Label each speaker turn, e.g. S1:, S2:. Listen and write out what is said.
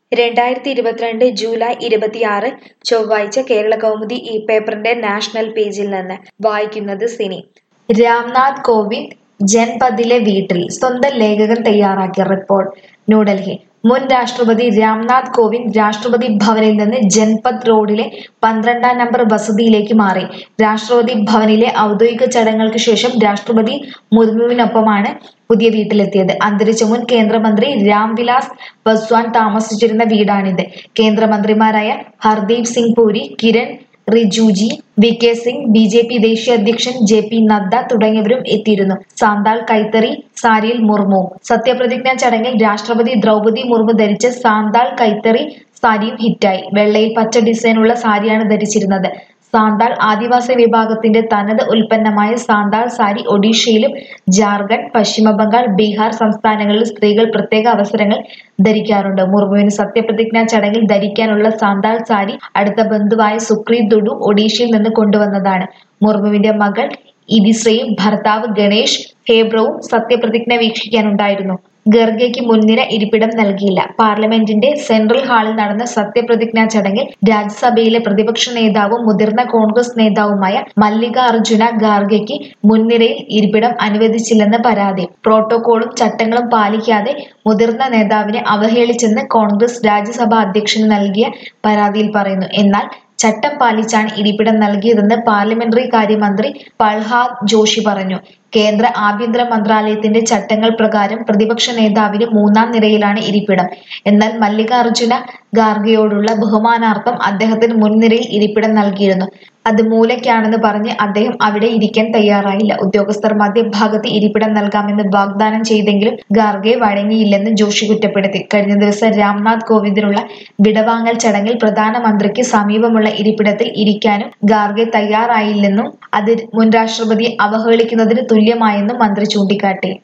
S1: രണ്ടായിരത്തി ഇരുപത്തിരണ്ട് ജൂലൈ ഇരുപത്തിയാറ് ചൊവ്വാഴ്ച കേരള കൗമുദി ഈ പേപ്പറിന്റെ നാഷണൽ പേജിൽ നിന്ന് വായിക്കുന്നത് സിനി രാംനാഥ് കോവിന്ദ് ജൻപദിലെ വീട്ടിൽ സ്വന്തം ലേഖകൻ തയ്യാറാക്കിയ റിപ്പോർട്ട് ന്യൂഡൽഹി മുൻ രാഷ്ട്രപതി രാംനാഥ് കോവിന്ദ് രാഷ്ട്രപതി ഭവനിൽ നിന്ന് ജൻപത് റോഡിലെ പന്ത്രണ്ടാം നമ്പർ വസതിയിലേക്ക് മാറി രാഷ്ട്രപതി ഭവനിലെ ഔദ്യോഗിക ചടങ്ങുകൾക്ക് ശേഷം രാഷ്ട്രപതി മുർമുവിനൊപ്പമാണ് പുതിയ വീട്ടിലെത്തിയത് അന്തരിച്ച മുൻ കേന്ദ്രമന്ത്രി രാംവിലാസ് പസ്വാൻ താമസിച്ചിരുന്ന വീടാണിത് കേന്ദ്രമന്ത്രിമാരായ Hardeep Singh Puri Kiren Rijiju V K Singh B J P ദേശീയ അധ്യക്ഷൻ ജെ പി നദ്ദ തുടങ്ങിയവരും എത്തിയിരുന്നു സാന്താൾ കൈത്തറി സാരിയിൽ മുർമു സത്യപ്രതിജ്ഞാ ചടങ്ങിൽ രാഷ്ട്രപതി ദ്രൗപദി മുർമു ധരിച്ച സാന്താൾ കൈത്തറി സാരിയും ഹിറ്റായി വെള്ളയിൽ പച്ച ഡിസൈനുള്ള സാരിയാണ് ധരിച്ചിരുന്നത് സാന്താൾ ആദിവാസി വിഭാഗത്തിന്റെ തനത് ഉൽപ്പന്നമായ സാന്താൾ സാരി ഒഡീഷയിലും ജാർഖണ്ഡ് പശ്ചിമ ബംഗാൾ ബീഹാർ സംസ്ഥാനങ്ങളിൽ സ്ത്രീകൾ പ്രത്യേക അവസരങ്ങൾ ധരിക്കാറുണ്ട് മുർമുവിന് സത്യപ്രതിജ്ഞാ ചടങ്ങിൽ ധരിക്കാനുള്ള സാന്താൾ സാരി അടുത്ത ബന്ധുവായ സുക്രീത് ദുഡു ഒഡീഷയിൽ നിന്ന് കൊണ്ടുവന്നതാണ് മുർമുവിന്റെ മകൾ ഇതിശ്രയും ഭർത്താവ് ഗണേഷ് ഹേബ്രവും സത്യപ്രതിജ്ഞ വീക്ഷിക്കാനുണ്ടായിരുന്നു ഖർഗെക്ക് മുൻനിര ഇരിപ്പിടം നൽകിയില്ല പാർലമെന്റിന്റെ സെൻട്രൽ ഹാളിൽ നടന്ന സത്യപ്രതിജ്ഞാ ചടങ്ങിൽ രാജ്യസഭയിലെ പ്രതിപക്ഷ നേതാവും മുതിർന്ന കോൺഗ്രസ് നേതാവുമായ മല്ലിക അർജുന ഖാർഗെക്ക് മുൻനിരയിൽ ഇരിപ്പിടം അനുവദിച്ചില്ലെന്ന് പരാതി പ്രോട്ടോകോളും ചട്ടങ്ങളും പാലിക്കാതെ മുതിർന്ന നേതാവിനെ അവഹേളിച്ചെന്ന് കോൺഗ്രസ് രാജ്യസഭാ അധ്യക്ഷന് നൽകിയ പരാതിയിൽ പറയുന്നു എന്നാൽ ചട്ടം പാലിച്ചാണ് ഇരിപ്പിടം നൽകിയതെന്ന് പാർലമെന്ററി കാര്യമന്ത്രി പ്രഹ്ലാദ് ജോഷി പറഞ്ഞു കേന്ദ്ര ആഭ്യന്തര മന്ത്രാലയത്തിന്റെ ചട്ടങ്ങൾ പ്രകാരം പ്രതിപക്ഷ നേതാവിന് മൂന്നാം നിരയിലാണ് ഇരിപ്പിടം എന്നാൽ മല്ലികാർജുന ഖാർഗെയോടുള്ള ബഹുമാനാർത്ഥം അദ്ദേഹത്തിന് മുൻനിരയിൽ ഇരിപ്പിടം നൽകിയിരുന്നു അത് മൂലയ്ക്കാണെന്ന് പറഞ്ഞ് അദ്ദേഹം അവിടെ ഇരിക്കാൻ തയ്യാറായില്ല ഉദ്യോഗസ്ഥർ മധ്യഭാഗത്ത് ഇരിപ്പിടം നൽകാമെന്ന് വാഗ്ദാനം ചെയ്തെങ്കിലും ഖാർഗെ വഴങ്ങിയില്ലെന്ന് ജോഷി കുറ്റപ്പെടുത്തി കഴിഞ്ഞ ദിവസം രാംനാഥ് കോവിന്ദിനുള്ള വിടവാങ്ങൽ ചടങ്ങിൽ പ്രധാനമന്ത്രിക്ക് സമീപമുള്ള ഇരിപ്പിടത്തിൽ ഇരിക്കാനും ഖാർഗെ തയ്യാറായില്ലെന്നും അത് മുൻ രാഷ്ട്രപതിയെ അവഹേളിക്കുന്നതിന് തുല്യമായെന്നും മന്ത്രി ചൂണ്ടിക്കാട്ടി